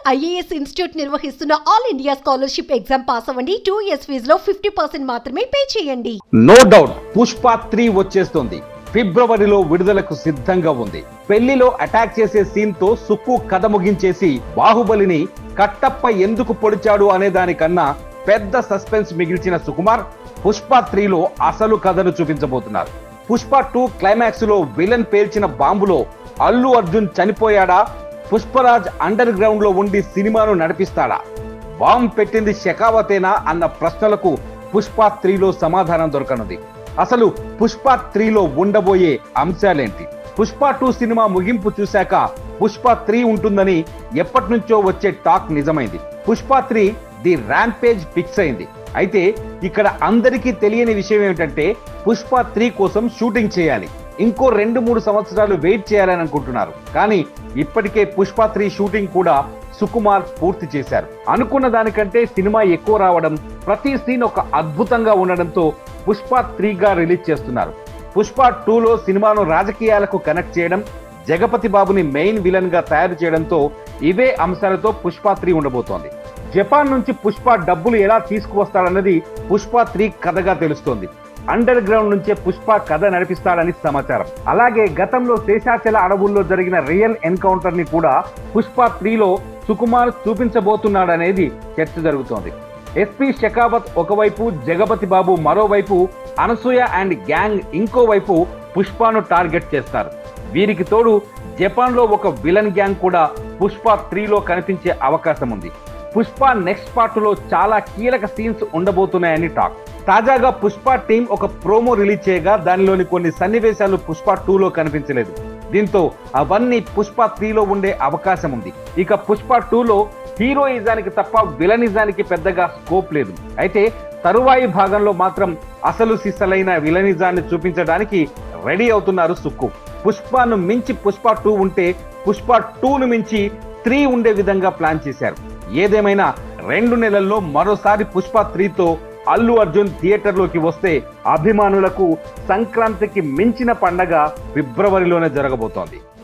IAS institute నిర్వహిస్తున్న all India scholarship exam pass అవ్వండి two years ఫీజులో ఫిఫ్టీ పర్సెంట్ మాత్రమే పే చేయండి నో డౌట్ పుష్ప త్రీ వచ్చేస్తుంది ఫిబ్రవరిలో విడుదలకు సిద్ధంగా ఉంది పెళ్లిలో అటాక్ చేసే సీన్ తో సుక్కు కథ ముగించేసి బాహుబలిని కట్టప్ప ఎందుకు పొడిచాడు అనే దానికన్నా పెద్ద సస్పెన్స్ మిగిల్చిన సుకుమార్ పుష్ప త్రీలో అసలు కథను చూపించబోతున్నారు పుష్ప టూ క్లైమాక్స్ లో విలన్ పేల్చిన బాంబులో అల్లు అర్జున్ చనిపోయాడా పుష్పరాజ్ అండర్ గ్రౌండ్ లో ఉండి సినిమాను నడిపిస్తాడా బాంబ్ పెట్టింది షెకావతేనా అన్న ప్రశ్నలకు పుష్ప త్రీలో సమాధానం దొరకనుంది అసలు పుష్ప త్రీలో ఉండబోయే అంశాలేంటి పుష్ప టూ సినిమా ముగింపు చూశాక పుష్ప త్రీ ఉంటుందని ఎప్పటి నుంచో వచ్చే టాక్ నిజమైంది Pushpa three the rampage fix అయింది అయితే ఇక్కడ అందరికీ తెలియని విషయం ఏమిటంటే పుష్ప త్రీ కోసం షూటింగ్ చేయాలి ఇంకో రెండు మూడు సంవత్సరాలు వెయిట్ చేయాలని అనుకుంటున్నారు కానీ ఇప్పటికే పుష్ప త్రీ షూటింగ్ కూడా సుకుమార్ పూర్తి చేశారు అనుకున్న దానికంటే సినిమా ఎక్కువ రావడం ప్రతి సీన్ ఒక అద్భుతంగా ఉండడంతో పుష్ప త్రీగా రిలీజ్ చేస్తున్నారు పుష్ప టూలో సినిమాను రాజకీయాలకు కనెక్ట్ చేయడం జగపతి బాబుని మెయిన్ విలన్ గా తయారు చేయడంతో ఇవే అంశాలతో పుష్ప త్రీ ఉండబోతోంది జపాన్ నుంచి పుష్ప డబ్బులు ఎలా తీసుకువస్తాడన్నది పుష్ప త్రీ కథగా తెలుస్తోంది అండర్ గ్రౌండ్ నుంచే పుష్ప కథ నడిపిస్తాడని సమాచారం అలాగే గతంలో శేషాచల అడవుల్లో జరిగిన రియల్ ఎన్కౌంటర్ ని కూడా పుష్ప త్రీలో సుకుమార్ చూపించబోతున్నాడనేది చర్చ జరుగుతోంది ఎస్పీ షెకావత్ ఒకవైపు జగపతి బాబు మరోవైపు అనసూయ అండ్ గ్యాంగ్ ఇంకోవైపు పుష్పను టార్గెట్ చేస్తారు వీరికి తోడు జపాన్ లో ఒక విలన్ గ్యాంగ్ కూడా పుష్ప త్రీలో కనిపించే అవకాశం ఉంది పుష్ప నెక్స్ట్ పార్ట్ లో చాలా కీలక సీన్స్ ఉండబోతున్నాయని టాక్ తాజాగా పుష్ప టీం ఒక ప్రోమో రిలీజ్ చేయగా దానిలోని కొన్ని సన్నివేశాలు పుష్ప టూలో కనిపించలేదు దీంతో అవన్నీ పుష్ప త్రీలో ఉండే అవకాశం ఉంది ఇక పుష్ప టూలో హీరోయిజానికి తప్ప విలనిజానికి పెద్దగా స్కోప్ లేదు అయితే తరువాయి భాగంలో మాత్రం అసలు సిసలైన విలనిజాన్ని చూపించడానికి రెడీ అవుతున్నారు సుక్కు పుష్పను మించి పుష్ప టూ ఉంటే పుష్ప టూను మించి త్రీ ఉండే విధంగా ప్లాన్ చేశారు ఏదేమైనా రెండు నెలల్లో మరోసారి పుష్ప త్రీతో అల్లు అర్జున్ థియేటర్లోకి వస్తే అభిమానులకు సంక్రాంతికి మించిన పండగ ఫిబ్రవరిలోనే జరగబోతోంది